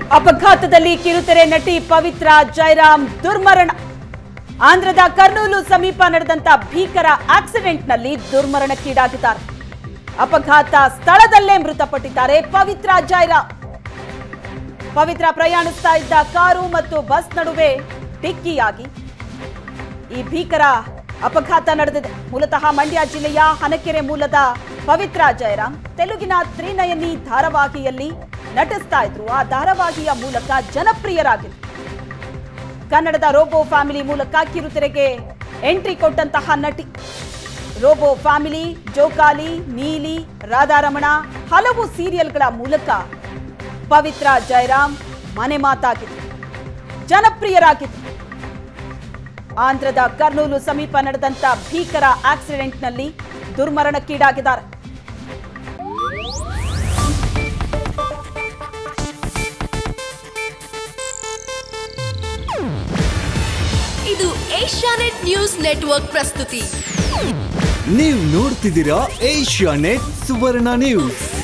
ಅಪಘಾತದಲ್ಲಿ ಕಿರುತೆರೆ ನಟಿ ಪವಿತ್ರ ಜಯರಾಮ್ ದುರ್ಮರಣ ಆಂಧ್ರದ ಕರ್ನೂಲು ಸಮೀಪ ನಡೆದಂತ ಭೀಕರ ಆಕ್ಸಿಡೆಂಟ್ನಲ್ಲಿ ದುರ್ಮರಣಕ್ಕೀಡಾಗಿದ್ದಾರೆ ಅಪಘಾತ ಸ್ಥಳದಲ್ಲೇ ಮೃತಪಟ್ಟಿದ್ದಾರೆ ಪವಿತ್ರ ಜಯರಾಮ್ ಪವಿತ್ರ ಪ್ರಯಾಣಿಸ್ತಾ ಇದ್ದ ಕಾರು ಮತ್ತು ಬಸ್ ನಡುವೆ ಡಿಕ್ಕಿಯಾಗಿ ಈ ಭೀಕರ ಅಪಘಾತ ನಡೆದಿದೆ ಮೂಲತಃ ಮಂಡ್ಯ ಜಿಲ್ಲೆಯ ಹನಕೆರೆ ಮೂಲದ ಪವಿತ್ರ ಜಯರಾಮ್ ತೆಲುಗಿನ ತ್ರಿನಯನಿ ಧಾರಾವಾಹಿಯಲ್ಲಿ ನಟಿಸ್ತಾ ಇದ್ರು ಆ ಧಾರಾವಾಹಿಯ ಮೂಲಕ ಜನಪ್ರಿಯರಾಗಿದ್ರು ಕನ್ನಡದ ರೋಬೋ ಫ್ಯಾಮಿಲಿ ಮೂಲಕ ಕಿರುತೆರೆಗೆ ಎಂಟ್ರಿ ಕೊಟ್ಟಂತಹ ನಟಿ ರೋಬೋ ಫ್ಯಾಮಿಲಿ ಜೋಕಾಲಿ ನೀಲಿ ರಾಧಾರಮಣ ಹಲವು ಸೀರಿಯಲ್ಗಳ ಮೂಲಕ ಪವಿತ್ರ ಜಯರಾಮ್ ಮನೆ ಮಾತಾಗಿದ್ರು ಜನಪ್ರಿಯರಾಗಿದ್ರು ಆಂಧ್ರದ ಕರ್ನೂಲು ಸಮೀಪ ನಡೆದಂತ ಭೀಕರ ಆಕ್ಸಿಡೆಂಟ್ನಲ್ಲಿ ದುರ್ಮರಣಕ್ಕೀಡಾಗಿದ್ದಾರೆ ಇದು ಏಷ್ಯಾನೆಟ್ ನ್ಯೂಸ್ ನೆಟ್ವರ್ಕ್ ಪ್ರಸ್ತುತಿ ನೀವು ನೋಡ್ತಿದ್ದೀರಾ ಏಷ್ಯಾ ನೆಟ್ ಸುವರ್ಣ ನ್ಯೂಸ್